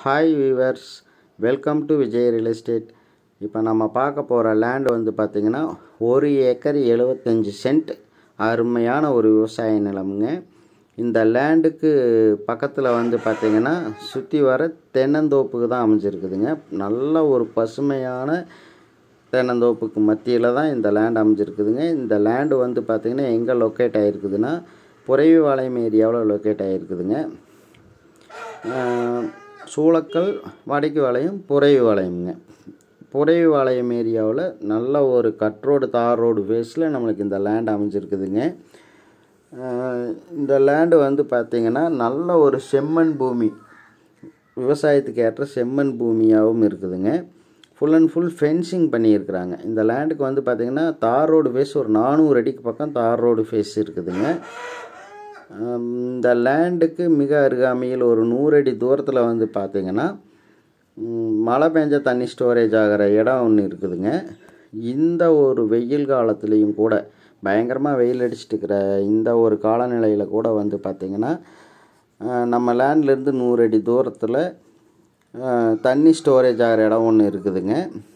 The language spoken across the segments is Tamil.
hi viewers welcome to Vijay real estate இப்போ நம்ம பார்க்க போகிற லேண்ட் வந்து பார்த்திங்கன்னா ஒரு ஏக்கர் எழுபத்தஞ்சி சென்ட் அருமையான ஒரு விவசாய நிலமுங்க இந்த லேண்டுக்கு பக்கத்தில் வந்து பார்த்திங்கன்னா சுற்றி வர தென்னந்தோப்புக்கு தான் அமைஞ்சிருக்குதுங்க நல்ல ஒரு பசுமையான தென்னந்தோப்புக்கு மத்தியில் தான் இந்த லேண்ட் அமைஞ்சிருக்குதுங்க இந்த லேண்டு வந்து பார்த்திங்கன்னா எங்கே லொக்கேட் ஆகிருக்குதுன்னா புறைவிபாளையம் ஏரியாவில் லொக்கேட் ஆகிருக்குதுங்க ஆஹ் சூளக்கல் வடக்கு வளையம் புறைவி வளையம்ங்க புறைவி வளையம் ஏரியாவில் நல்ல ஒரு கட் ரோடு தார் ரோடு ஃபேஸில் நம்மளுக்கு இந்த லேண்ட் அமைஞ்சிருக்குதுங்க ஆஹ் இந்த லேண்டு வந்து பார்த்திங்கன்னா நல்ல ஒரு செம்மண் பூமி விவசாயத்துக்கு ஏற்ற செம்மண் பூமியாகவும் இருக்குதுங்க ஃபுல் அண்ட் ஃபுல் ஃபென்சிங் பண்ணியிருக்கிறாங்க இந்த லேண்டுக்கு வந்து பார்த்திங்கன்னா தார் ரோடு ஃபேஸ் ஒரு நானூறு அடிக்கு பக்கம் தார் ரோடு ஃபேஸ் இருக்குதுங்க ஆம், இந்த லேண்டுக்கு மிக அருகாமையில் ஒரு நூறு அடி தூரத்தில் வந்து பார்த்திங்கன்னா ம், மழை பெஞ்ச தண்ணி ஸ்டோரேஜ் ஆகிற இடம் ஒன்று இருக்குதுங்க இந்த ஒரு வெயில் காலத்துலேயும் கூட பயங்கரமாக வெயில் அடிச்சிட்டு இருக்கிற இந்த ஒரு காலநிலையில் கூட வந்து பார்த்திங்கன்னா ஆஹ், நம்ம லேண்ட்லேருந்து நூறு அடி தூரத்தில் ஆஹ், தண்ணி ஸ்டோரேஜ் ஆகிற இடம் ஒன்று இருக்குதுங்க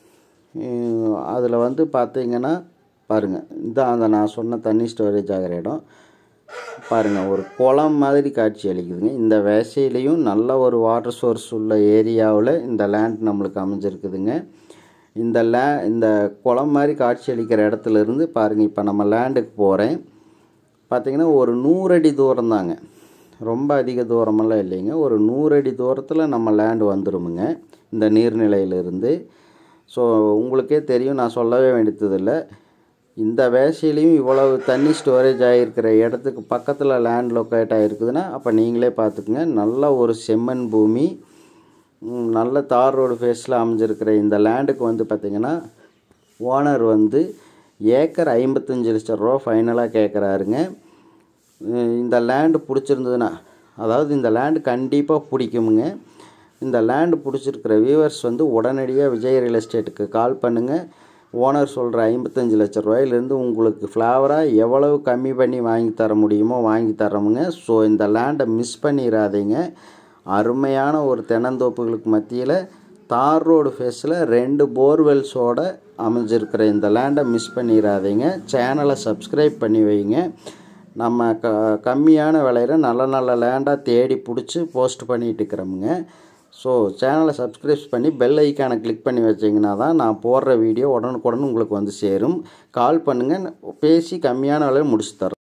அதில் வந்து பார்த்தீங்கன்னா பாருங்கள் இதான் அந்த நான் சொன்ன தண்ணி ஸ்டோரேஜ் ஆகிற இடம் பாருங்கள் ஒரு குளம் மாதிரி காட்சி அளிக்குதுங்க இந்த வேசையிலையும் நல்ல ஒரு வாட்டர் சோர்ஸ் உள்ள ஏரியாவில் இந்த லேண்ட் நம்மளுக்கு அமைஞ்சிருக்குதுங்க இந்த லே இந்த குளம் மாதிரி காட்சி அளிக்கிற இடத்துல இருந்து பாருங்கள் இப்போ நம்ம லேண்டுக்கு போகிறேன் பார்த்தீங்கன்னா ஒரு நூறு அடி தூரம் தாங்க ரொம்ப அதிக தூரமெல்லாம் இல்லைங்க ஒரு நூறு அடி தூரத்தில் நம்ம லேண்டு வந்துருமுங்க இந்த நீர்நிலையிலிருந்து ஸோ உங்களுக்கே தெரியும் நான் சொல்லவே வேண்டியதில்லை இந்த வேசையிலையும் இவ்வளவு தண்ணி ஸ்டோரேஜ் ஆகிருக்கிற இடத்துக்கு பக்கத்தில் லேண்ட் லொக்கேட் ஆகிருக்குதுன்னா அப்போ நீங்களே பார்த்துக்குங்க நல்ல ஒரு செம்மண் பூமி ம், நல்ல தார் ரோடு ஃபேஸில் அமைஞ்சிருக்கிற இந்த லேண்டுக்கு வந்து பார்த்திங்கன்னா ஓனர் வந்து ஏக்கர் ஐம்பத்தஞ்சு லட்சம் ரூபா ஃபைனலாக கேட்குறாருங்க உம், இந்த லேண்டு பிடிச்சிருந்ததுன்னா அதாவது இந்த லேண்டு கண்டிப்பாக பிடிக்குமுங்க இந்த லேண்டு பிடிச்சிருக்கிற வியூவர்ஸ் வந்து உடனடியாக விஜய் ரியல் எஸ்டேட்டுக்கு கால் பண்ணுங்கள் ஓனர் சொல்கிற ஐம்பத்தஞ்சு லட்ச ரூபாயிலேருந்து உங்களுக்கு ஃப்ளவராக எவ்வளவு கம்மி பண்ணி வாங்கி தர முடியுமோ வாங்கி தரோமுங்க ஸோ இந்த லேண்டை மிஸ் பண்ணிடாதீங்க அருமையான ஒரு தென்னந்தோப்புகளுக்கு மத்தியில் தார் ரோடு ஃபேஸில் ரெண்டு போர்வெல்ஸோட அமைஞ்சிருக்கிற இந்த லேண்டை மிஸ் பண்ணிடாதீங்க சேனலை சப்ஸ்கிரைப் பண்ணி வைங்க நம்ம க கம்மியான விலையில நல்ல நல்ல லேண்டாக தேடி பிடிச்சி போஸ்ட் பண்ணிட்டு இருக்கிறோமுங்க ஸோ சேனலை சப்ஸ்கிரைப் பண்ணி பெல் ஐக்கானை கிளிக் பண்ணி வச்சிங்கன்னா தான் நான் போடுற வீடியோ உடனுக்குடன் உங்களுக்கு வந்து சேரும் கால் பண்ணுங்கள் பேசி கம்மியான விலையில் முடிச்சு தரோம்